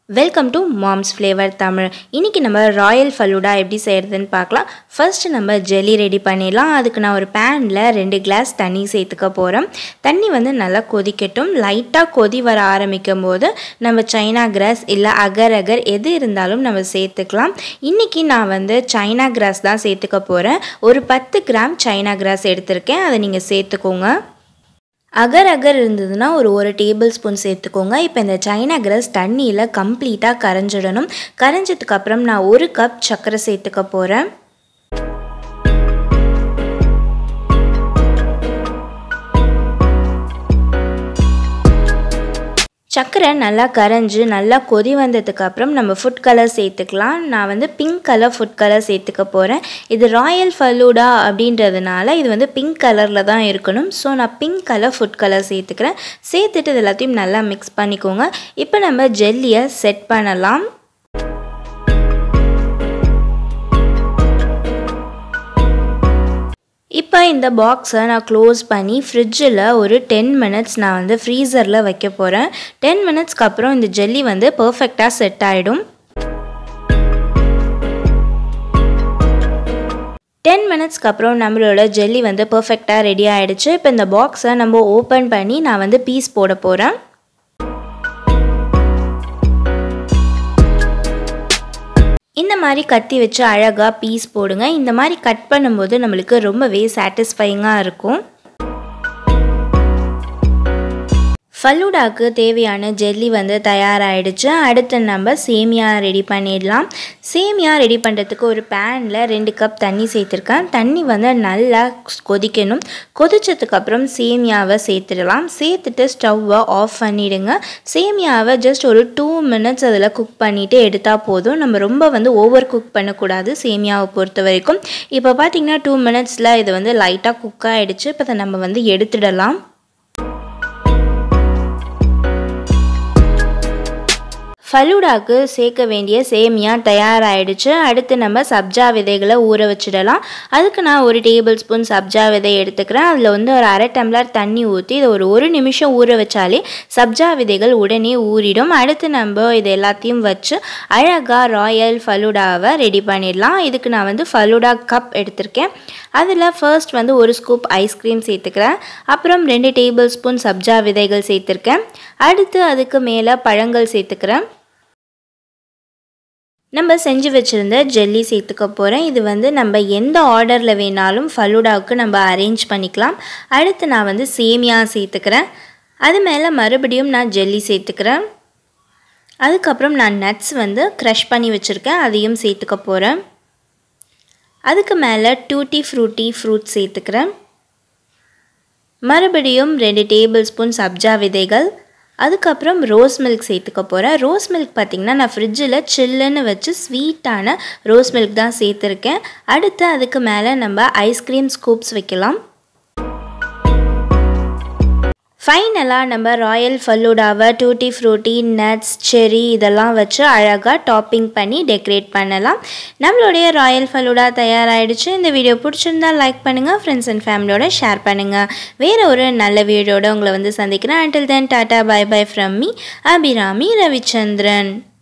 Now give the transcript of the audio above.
welcome to mom's flavour Tamil இன்றைக்கி நம்ம Royal falooda எப்படி செய்கிறதுன்னு பார்க்கலாம் ஃபர்ஸ்ட் நம்ம ஜெல்லி ரெடி பண்ணிடலாம் அதுக்கு நான் ஒரு பேனில் ரெண்டு கிளாஸ் தண்ணி சேர்த்துக்க போகிறேன் தண்ணி வந்து நல்லா கொதிக்கட்டும் லைட்டாக கொதி வர ஆரம்பிக்கும் போது நம்ம சைனா கிராஸ் இல்லை அகர் அகர் எது இருந்தாலும் நம்ம சேர்த்துக்கலாம் இன்றைக்கி நான் வந்து சைனா கிராஸ் தான் சேர்த்துக்க போகிறேன் ஒரு பத்து கிராம் சைனா கிராஸ் எடுத்திருக்கேன் அதை நீங்கள் சேர்த்துக்கோங்க அகர் அகர் இருந்ததுன்னா ஒரு ஒரு டேபிள் ஸ்பூன் சேர்த்துக்கோங்க இப்போ இந்த சைனா கிராஸ் தண்ணியில் கம்ப்ளீட்டாக கரைஞ்சிடணும் கரைஞ்சதுக்கப்புறம் நான் ஒரு கப் சர்க்கரை சேர்த்துக்க போகிறேன் சர்க்கரை நல்லா கரைஞ்சி நல்லா கொதி வந்ததுக்கப்புறம் நம்ம ஃபுட் கலர் சேர்த்துக்கலாம் நான் வந்து பிங்க் கலர் ஃபுட் கலர் சேர்த்துக்க போகிறேன் இது ராயல் ஃபலூடா அப்படின்றதுனால இது வந்து பிங்க் கலரில் தான் இருக்கணும் ஸோ நான் பிங்க் கலர் ஃபுட் கலர் சேர்த்துக்கிறேன் சேர்த்துட்டு இது எல்லாத்தையும் நல்லா மிக்ஸ் பண்ணிக்கோங்க இப்போ நம்ம ஜெல்லியை செட் பண்ணலாம் இப்போ இந்த பாக்ஸை நான் க்ளோஸ் பண்ணி ஃப்ரிட்ஜில் ஒரு டென் மினிட்ஸ் நான் வந்து ஃப்ரீசரில் வைக்க போகிறேன் டென் மினிட்ஸ்க்கு அப்புறம் இந்த ஜெல்லி வந்து பர்ஃபெக்டாக செட் ஆகிடும் டென் மினிட்ஸ்க்கு அப்புறம் நம்மளோட ஜெல்லி வந்து பர்ஃபெக்டாக ரெடி ஆகிடுச்சு இப்போ இந்த பாக்ஸை நம்ம ஓப்பன் பண்ணி நான் வந்து பீஸ் போட போகிறேன் இந்த மாதிரி கத்தி வச்சு அழகாக பீஸ் போடுங்க இந்த மாதிரி கட் பண்ணும்போது நம்மளுக்கு ரொம்பவே சாட்டிஸ்ஃபைங்காக இருக்கும் ஃபலூடாக்கு தேவையான ஜெல்லி வந்து தயாராகிடுச்சு அடுத்து நம்ம சேமியா ரெடி பண்ணிடலாம் சேமியா ரெடி பண்ணுறதுக்கு ஒரு பேனில் ரெண்டு கப் தண்ணி சேர்த்துருக்கேன் தண்ணி வந்து நல்லா கொதிக்கணும் கொதிச்சதுக்கப்புறம் சேமியாவை சேர்த்துடலாம் சேர்த்துட்டு ஸ்டவ்வை ஆஃப் பண்ணிவிடுங்க சேமியாவை ஜஸ்ட் ஒரு டூ மினிட்ஸ் அதில் குக் பண்ணிவிட்டு எடுத்தால் போதும் நம்ம ரொம்ப வந்து ஓவர் குக் பண்ணக்கூடாது சேமியாவை பொறுத்த வரைக்கும் இப்போ பார்த்திங்கன்னா டூ மினிட்ஸில் இது வந்து லைட்டாக குக் ஆகிடுச்சு இப்போ அதை நம்ம வந்து எடுத்துடலாம் ஃபலூடாக்கு சேர்க்க வேண்டிய சேமியா தயாராகிடுச்சு அடுத்து நம்ம சப்ஜா விதைகளை ஊற வச்சிடலாம் அதுக்கு நான் ஒரு டேபிள் ஸ்பூன் சப்ஜா விதை எடுத்துக்கிறேன் அதில் வந்து ஒரு அரை டம்ளர் தண்ணி ஊற்றி இதை ஒரு ஒரு நிமிஷம் ஊற வச்சாலே சப்ஜா விதைகள் உடனே ஊறிடும் அடுத்து நம்ம இது எல்லாத்தையும் வச்சு அழகாக ராயல் ஃபலூடாவை ரெடி பண்ணிடலாம் இதுக்கு நான் வந்து ஃபலூடா கப் எடுத்திருக்கேன் அதில் ஃபர்ஸ்ட் வந்து ஒரு ஸ்கூப் ஐஸ்கிரீம் சேர்த்துக்கிறேன் அப்புறம் ரெண்டு டேபிள் ஸ்பூன் சப்ஜா விதைகள் சேர்த்துருக்கேன் அடுத்து அதுக்கு மேலே பழங்கள் சேர்த்துக்கிறேன் நம்ம செஞ்சு வச்சுருந்த ஜெல்லி சேர்த்துக்க போகிறேன் இது வந்து நம்ம எந்த ஆர்டரில் வேணாலும் ஃபலூடாவுக்கு நம்ம அரேஞ்ச் பண்ணிக்கலாம் அடுத்து நான் வந்து சேமியா சேர்த்துக்கிறேன் அது மேலே மறுபடியும் நான் ஜெல்லி சேர்த்துக்கிறேன் அதுக்கப்புறம் நான் நட்ஸ் வந்து க்ரஷ் பண்ணி வச்சுருக்கேன் அதையும் சேர்த்துக்க போகிறேன் அதுக்கு மேலே டூட்டி ஃப்ரூட்டி ஃப்ரூட் சேர்த்துக்கிறேன் மறுபடியும் ரெண்டு டேபிள் ஸ்பூன் சப்ஜா விதைகள் அதுக்கப்புறம் ரோஸ் மில்க் சேர்த்துக்க போகிறேன் ரோஸ் மில்க் பார்த்திங்கன்னா நான் ஃப்ரிட்ஜில் சில்லுன்னு வச்சு ஸ்வீட்டான ரோஸ் மில்க் தான் சேர்த்துருக்கேன் அடுத்து அதுக்கு மேலே நம்ம ஐஸ்கிரீம் ஸ்கூப்ஸ் வைக்கலாம் ஃபைனலாக நம்ம ராயல் ஃபல்லூடாவை டூட்டி ஃப்ரூட்டி நட்ஸ் செரி இதெல்லாம் வச்சு அழகாக டாப்பிங் பண்ணி டெக்கரேட் பண்ணலாம் நம்மளுடைய ராயல் ஃபல்லூடா தயாராகிடுச்சு இந்த வீடியோ பிடிச்சிருந்தா லைக் பண்ணுங்கள் ஃப்ரெண்ட்ஸ் அண்ட் ஃபேமிலியோட ஷேர் பண்ணுங்கள் வேறு ஒரு நல்ல வீடியோட உங்களை வந்து சந்திக்கிறேன் until then tata bye bye from me Abirami Ravichandran